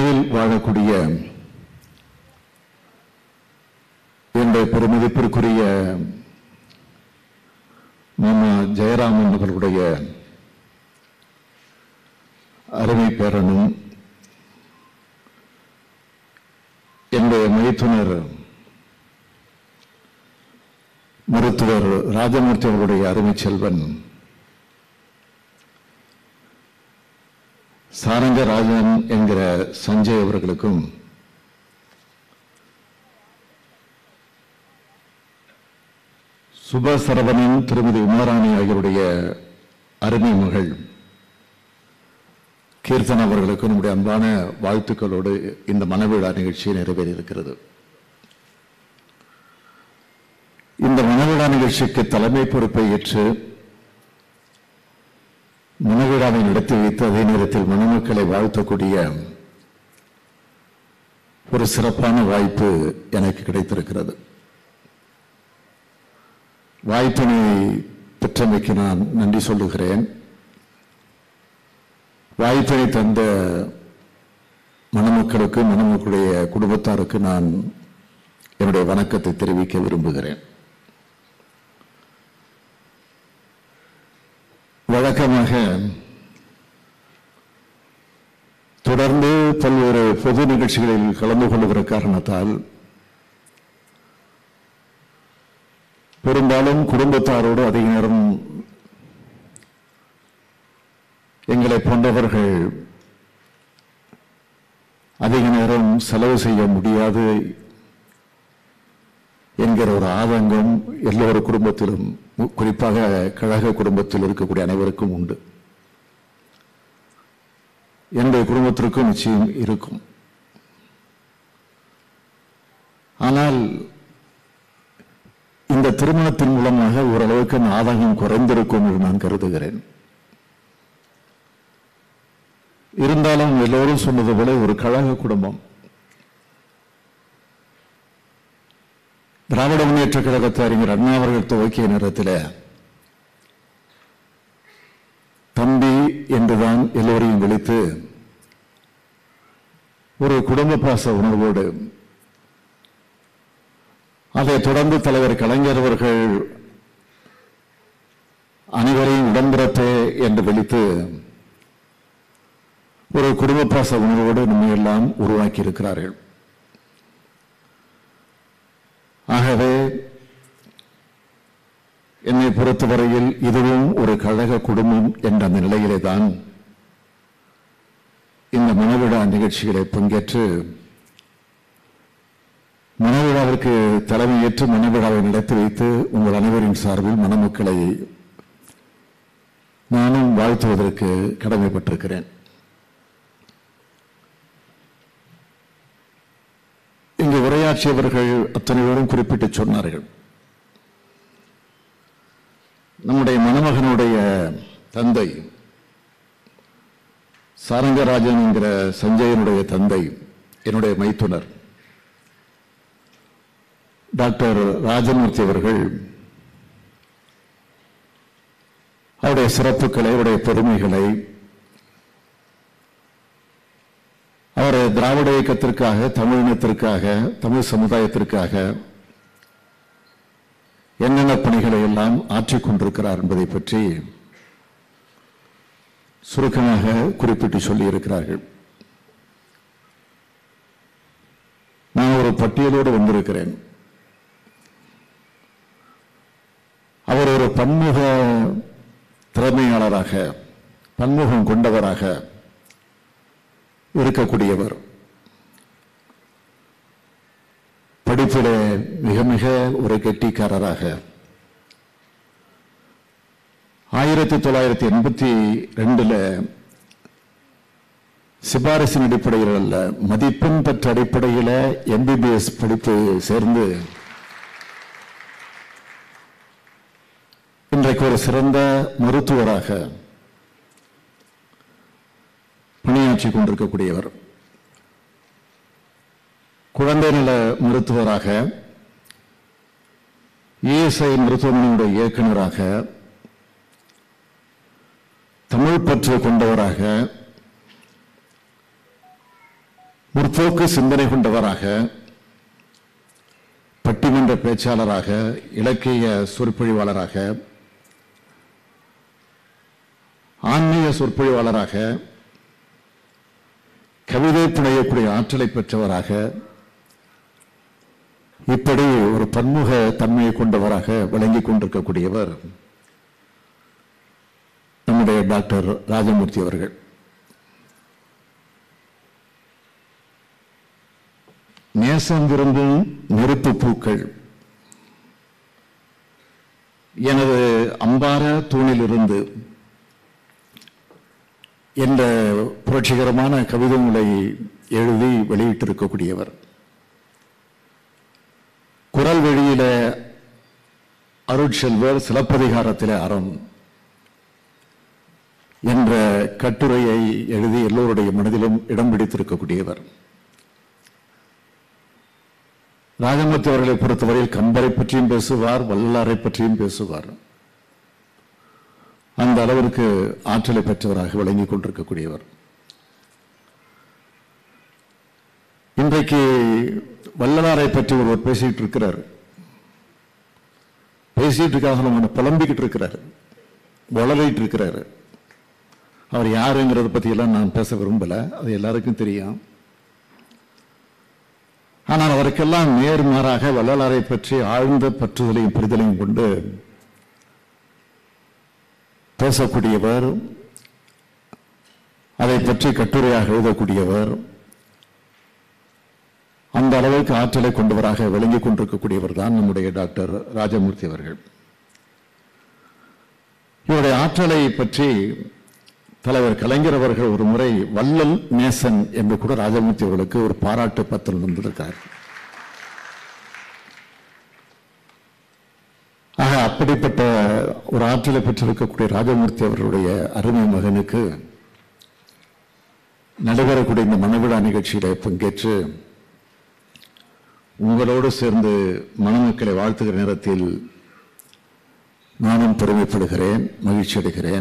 சென்னையில் வாழக்கூடிய என்னுடைய பெருமதிப்பிற்குரிய மாமா ஜெயராமன் அவர்களுடைய அருமை பேரனும் என்னுடைய மைத்துனர் மருத்துவர் ராஜமூர்த்தி அவர்களுடைய அருமை செல்வன் சாரங்கராஜன் என்கிற சஞ்சய் அவர்களுக்கும் சுபசரவணன் திருமதி உமாராணி ஆகியோருடைய அருமை மகள் கீர்த்தன் அவர்களுக்கு நம்முடைய அன்பான வாழ்த்துக்களோடு இந்த மனவிழா நிகழ்ச்சி நிறைவேறியிருக்கிறது இந்த மனவிழா நிகழ்ச்சிக்கு தலைமை பொறுப்பை ஏற்று மனவிழாவை நடத்தி வைத்து அதே நேரத்தில் மணமக்களை வாழ்த்தக்கூடிய ஒரு சிறப்பான வாய்ப்பு எனக்கு கிடைத்திருக்கிறது வாய்ப்பினை பெற்றமைக்கு நான் நன்றி சொல்லுகிறேன் வாய்ப்பினை தந்த மணமக்களுக்கு மணமக்களுடைய குடும்பத்தாருக்கு நான் என்னுடைய வணக்கத்தை தெரிவிக்க விரும்புகிறேன் வழக்கமாக தொடர்ந்து பல்வேறு பொது நிகழ்ச்சிகளில் கலந்து கொள்ளுகிற காரணத்தால் பெரும்பாலும் குடும்பத்தாரோடு அதிக நேரம் எங்களை போன்றவர்கள் அதிக நேரம் செலவு செய்ய முடியாது என்கிற ஒரு ஆதங்கம் எல்லோரு குடும்பத்திலும் மு- குறிப்பாக கழக குடும்பத்தில் இருக்கக்கூடிய அனைவருக்கும் உண்டு என்னுடைய குடும்பத்திற்கும் நிச்சயம் இருக்கும் ஆனால் இந்த திருமணத்தின் மூலமாக ஓரளவுக்கு அந்த ஆதாயம் குறைந்திருக்கும் என்று நான் கருதுகிறேன் இருந்தாலும் எல்லோரும் சொன்னது போல ஒரு கழக குடும்பம் திராவிட முன்னேற்ற கழகத்தை அறிஞர் அண்ணா அவர்கள் துவக்கிய நேரத்தில் தம்பி என்றுதான் எல்லோரையும் விழித்து ஒரு குடும்ப பாச உணர்வோடு அதைத் தொடர்ந்து தலைவர் கலைஞர் அவர்கள் அனைவரையும் உடன்பிறப்பே என்று விழித்து ஒரு குடும்ப பாச உணர்வோடு நம்மை எல்லாம் உருவாக்கி இருக்கிறார்கள் ஆகவே என்னை பொறுத்தவரையில் இதுவும் ஒரு கழக குடும்பம் என்ற அந்த நிலையிலே தான் இந்த மனவிழா நிகழ்ச்சிகளை பங்கேற்று மனவிழாவிற்கு தலைமையேற்று மனவிழாவை நடத்தி வைத்து உங்கள் அனைவரின் சார்பில் மணமக்களை நானும் வாழ்த்துவதற்கு கடமைப்பட்டிருக்கிறேன் இங்கு உரையாற்றியவர்கள் அத்தனை பேரும் குறிப்பிட்டு சொன்னார்கள் நம்முடைய மணமகனுடைய தந்தை சாரங்கராஜன் என்கிற சஞ்சயனுடைய தந்தை என்னுடைய மைத்துனர் டாக்டர் ராஜமூர்த்தி அவர்கள் அவருடைய சிறப்புகளை அவருடைய பெருமைகளை அவர் திராவிட இயக்கத்திற்காக தமிழினத்திற்காக தமிழ் சமுதாயத்திற்காக என்னென்ன பணிகளை எல்லாம் ஆற்றிக் கொண்டிருக்கிறார் என்பதை பற்றி சுருக்கமாக குறிப்பிட்டு சொல்லியிருக்கிறார்கள் நான் ஒரு பட்டியலோடு வந்திருக்கிறேன் அவர் ஒரு பன்முக திறமையாளராக பன்முகம் கொண்டவராக இருக்கக்கூடியவர் படிப்பிலே மிக மிக ஒரு கெட்டிக்காரராக ஆயிரத்தி தொள்ளாயிரத்தி எண்பத்தி ரெண்டுல சிபாரிசின் அடிப்படையில் அல்ல மதிப்பெண் பெற்ற அடிப்படையில் எம்பிபிஎஸ் படிப்பு சேர்ந்து இன்றைக்கு ஒரு சிறந்த மருத்துவராக பணியாற்றி கொண்டிருக்கக்கூடியவர் குழந்தை நல மருத்துவராக இஎஸ்ஐ மருத்துவமனையுடைய இயக்குநராக தமிழ் பற்று கொண்டவராக முற்போக்கு சிந்தனை கொண்டவராக பட்டிமன்ற பேச்சாளராக இலக்கிய சொற்பொழிவாளராக ஆன்மீக சொற்பொழிவாளராக கவிதை புனையக்கூடிய ஆற்றலை பெற்றவராக இப்படி ஒரு பன்முக தன்மையை கொண்டவராக விளங்கிக் கொண்டிருக்கக்கூடியவர் நம்முடைய டாக்டர் ராஜமூர்த்தி அவர்கள் நேசம் விரும்பும் நெருப்பு பூக்கள் எனது அம்பார தூணிலிருந்து என்ற புரட்சிகரமான கவிதை நூலை எழுதி வெளியிட்டிருக்கக்கூடியவர் குரல் வழியில அருட்செல்வர் சிலப்பதிகாரத்திலே அறம் என்ற கட்டுரையை எழுதி எல்லோருடைய மனதிலும் இடம் பிடித்திருக்கக்கூடியவர் ராஜமூர்த்தி அவர்களை பொறுத்தவரையில் கம்பரை பற்றியும் பேசுவார் வல்லாரை பற்றியும் பேசுவார் அந்த அளவிற்கு ஆற்றலை பெற்றவராக விளங்கிக் கொண்டிருக்கக்கூடியவர் இன்றைக்கு வள்ளலாரை பற்றி ஒருவர் பேசிட்டு இருக்கிறார் பேசிட்டு இருக்காக புலம்பிக்கிட்டு இருக்கிறார் வளரிட்டு இருக்கிறாரு அவர் யாருங்கிறத பத்தி எல்லாம் நான் பேச விரும்பல அது எல்லாருக்கும் தெரியும் ஆனால் அவருக்கெல்லாம் நேர்மாறாக வள்ளலாரை பற்றி ஆழ்ந்த பற்றுதலையும் புரிதலையும் கொண்டு பேசக்கூடியவர் அதை பற்றி கட்டுரையாக எழுதக்கூடியவர் அந்த அளவுக்கு ஆற்றலை கொண்டவராக விளங்கிக் கொண்டிருக்கக்கூடியவர் தான் நம்முடைய டாக்டர் ராஜமூர்த்தி அவர்கள் இவருடைய ஆற்றலை பற்றி தலைவர் கலைஞர் அவர்கள் ஒரு முறை வள்ளல் நேசன் என்று கூட ராஜமூர்த்தி அவர்களுக்கு ஒரு பாராட்டு பத்திரம் தந்திருக்கார் ஆக அப்படிப்பட்ட ஒரு ஆற்றலை பெற்றிருக்கக்கூடிய ராஜமூர்த்தி அவர்களுடைய அருமை மகனுக்கு நடைபெறக்கூடிய இந்த மனவிழா நிகழ்ச்சியில பங்கேற்று உங்களோடு சேர்ந்து மணமக்களை வாழ்த்துகிற நேரத்தில் நானும் பெருமைப்படுகிறேன் மகிழ்ச்சி அடைகிறேன்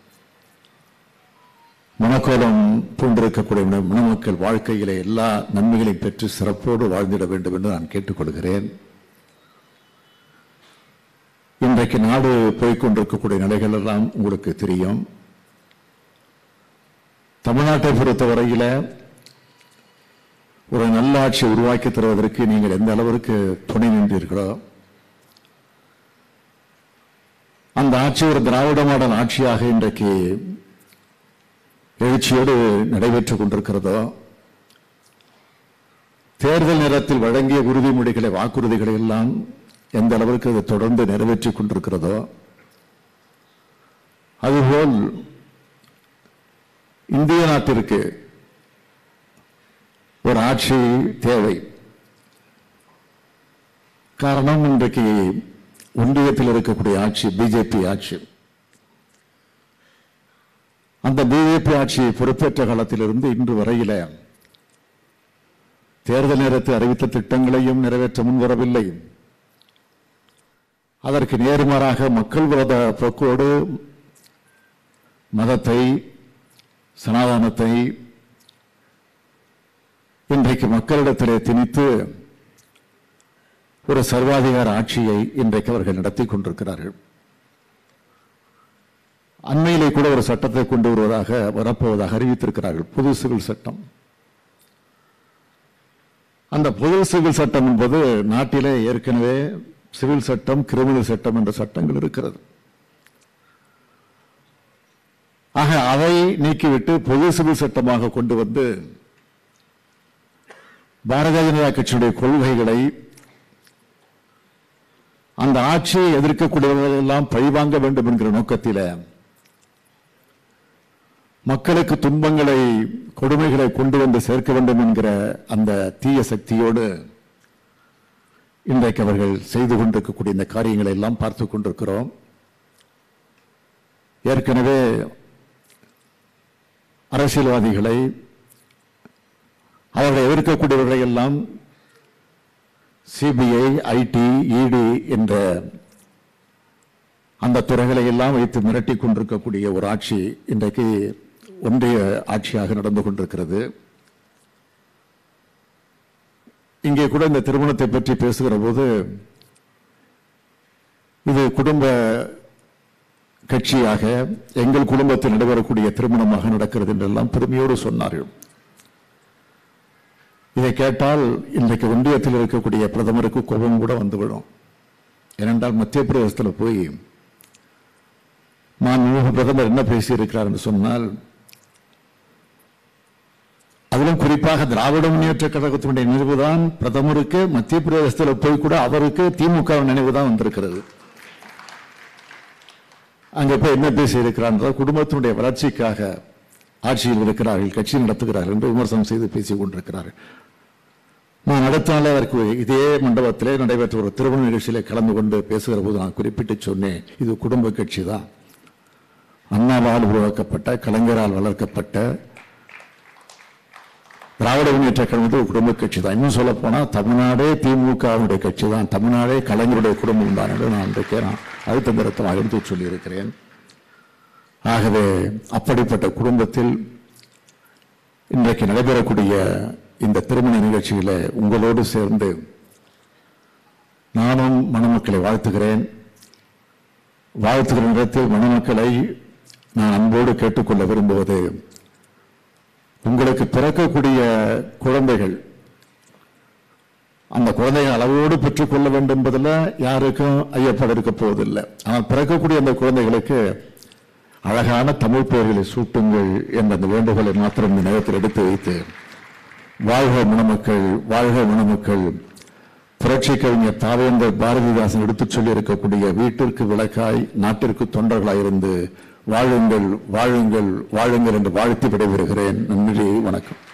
மணக்கோலம் பூண்டிருக்கக்கூடிய மணமக்கள் வாழ்க்கையிலே எல்லா நன்மைகளையும் பெற்று சிறப்போடு வாழ்ந்திட வேண்டும் என்று நான் கேட்டுக்கொள்கிறேன் இன்றைக்கு நாடு போய்கொண்டிருக்கக்கூடிய நிலைகள் எல்லாம் உங்களுக்கு தெரியும் தமிழ்நாட்டை பொறுத்தவரையில ஒரு நல்ல ஆட்சி உருவாக்கி தருவதற்கு நீங்கள் எந்த அளவிற்கு துணை நின்றீர்களோ அந்த ஆட்சி ஒரு திராவிட மாடல் ஆட்சியாக இன்றைக்கு எழுச்சியோடு நடைபெற்றுக் கொண்டிருக்கிறதோ தேர்தல் நேரத்தில் வழங்கிய உறுதிமொழிகளை வாக்குறுதிகளை எல்லாம் எந்த அளவிற்கு அது தொடர்ந்து நிறைவேற்றிக் கொண்டிருக்கிறதோ அதுபோல் இந்திய நாட்டிற்கு ஒரு ஆட்சி தேவை காரணம் இன்றைக்கு ஒன்றியத்தில் இருக்கக்கூடிய ஆட்சி பிஜேபி ஆட்சி அந்த பிஜேபி ஆட்சி பொறுப்பேற்ற காலத்திலிருந்து இன்று வரையில தேர்தல் நேரத்தில் அறிவித்த திட்டங்களையும் நிறைவேற்ற முன்வரவில்லை அதற்கு நேர்மாறாக மக்கள் விரோத போக்கோடு மதத்தை சனாதனத்தை இன்றைக்கு மக்களிடத்திலே திணித்து ஒரு சர்வாதிகார ஆட்சியை இன்றைக்கு அவர்கள் நடத்தி கொண்டிருக்கிறார்கள் அண்மையிலே கூட ஒரு சட்டத்தை கொண்டு வருவதாக வரப்போவதாக அறிவித்திருக்கிறார்கள் புது சிவில் சட்டம் அந்த புது சிவில் சட்டம் என்பது நாட்டிலே ஏற்கனவே சிவில் சட்டம் கிரிமினல் சட்டம் என்ற சட்டங்கள் இருக்கிறது ஆக அதை நீக்கிவிட்டு பொது சிவில் சட்டமாக கொண்டு வந்து பாரதிய ஜனதா கட்சியுடைய கொள்கைகளை அந்த ஆட்சியை எதிர்க்கக்கூடியவர்கள் எல்லாம் பழிவாங்க வேண்டும் என்கிற நோக்கத்தில் மக்களுக்கு துன்பங்களை கொடுமைகளை கொண்டு வந்து சேர்க்க வேண்டும் என்கிற அந்த தீய சக்தியோடு இன்றைக்கு அவர்கள் செய்து கொண்டிருக்கக்கூடிய இந்த காரியங்களை எல்லாம் பார்த்துக் கொண்டிருக்கிறோம் ஏற்கனவே அரசியல்வாதிகளை அவர்களை எதிர்க்கக்கூடியவர்களை எல்லாம் சிபிஐ ஐடி இடி என்ற அந்த துறைகளை எல்லாம் வைத்து மிரட்டி கொண்டிருக்கக்கூடிய ஒரு ஆட்சி இன்றைக்கு ஒன்றிய ஆட்சியாக நடந்து கொண்டிருக்கிறது இங்கே கூட இந்த திருமணத்தை பற்றி பேசுகிற போது இது குடும்ப கட்சியாக எங்கள் குடும்பத்தில் நடைபெறக்கூடிய திருமணமாக நடக்கிறது என்றெல்லாம் பெருமையோடு சொன்னார்கள் இதை கேட்டால் இன்றைக்கு ஒன்றியத்தில் இருக்கக்கூடிய பிரதமருக்கு கோபம் கூட வந்துவிடும் ஏனென்றால் மத்திய பிரதேசத்தில் போய் மாண்புமிகு பிரதமர் என்ன பேசியிருக்கிறார் என்று சொன்னால் அதிலும் குறிப்பாக திராவிட முன்னேற்ற கழகத்தினுடைய நினைவுதான் பிரதமருக்கு மத்திய பிரதேசத்தில் போய் கூட அவருக்கு திமுக நினைவுதான் வந்திருக்கிறது அங்க போய் என்ன பேசி இருக்கிறார் குடும்பத்தினுடைய வளர்ச்சிக்காக ஆட்சியில் இருக்கிறார்கள் கட்சி நடத்துகிறார்கள் என்று விமர்சனம் செய்து பேசிக் கொண்டிருக்கிறார்கள் நான் அடுத்த நாள் அதற்கு இதே மண்டபத்திலே நடைபெற்ற ஒரு திருமண நிகழ்ச்சியிலே கலந்து கொண்டு பேசுகிற போது நான் குறிப்பிட்டு சொன்னேன் இது குடும்ப கட்சி தான் அண்ணாவால் உருவாக்கப்பட்ட கலைஞரால் வளர்க்கப்பட்ட திராவிட முன்னேற்ற கழகம் ஒரு குடும்ப கட்சி தான் இன்னும் சொல்ல போனா தமிழ்நாடே திமுகவுடைய கட்சி தான் தமிழ்நாடே கலைஞருடைய குடும்பம் தான் என்று நான் இன்றைக்கு நான் அழுத்த நிறுத்தமாக எடுத்து சொல்லியிருக்கிறேன் ஆகவே அப்படிப்பட்ட குடும்பத்தில் இன்றைக்கு நடைபெறக்கூடிய இந்த திருமண நிகழ்ச்சியில உங்களோடு சேர்ந்து நானும் மணமக்களை வாழ்த்துகிறேன் வாழ்த்துகிற நேரத்தில் மணமக்களை நான் அன்போடு கேட்டுக்கொள்ள விரும்புவது உங்களுக்கு பிறக்கக்கூடிய குழந்தைகள் அந்த குழந்தைகள் அளவோடு பெற்றுக்கொள்ள வேண்டும் என்பதில் யாருக்கும் ஐயப்பட இருக்க போவதில்லை ஆனால் பிறக்கக்கூடிய அந்த குழந்தைகளுக்கு அழகான தமிழ் பெயர்களை சூட்டுங்கள் என்ற அந்த வேண்டுகோளை மாத்திரம் இந்த நேரத்தில் எடுத்து வைத்து வாழ்க மணமக்கள் வாழ்க மணமக்கள் புரட்சி கவிஞர் தாவேந்தர் பாரதிதாசன் எடுத்துச் சொல்லி இருக்கக்கூடிய வீட்டிற்கு விளக்காய் நாட்டிற்கு தொண்டர்களாய் இருந்து வாழுங்கள் வாழுங்கள் வாழுங்கள் என்று வாழ்த்தி விடைபெறுகிறேன் நன்றி வணக்கம்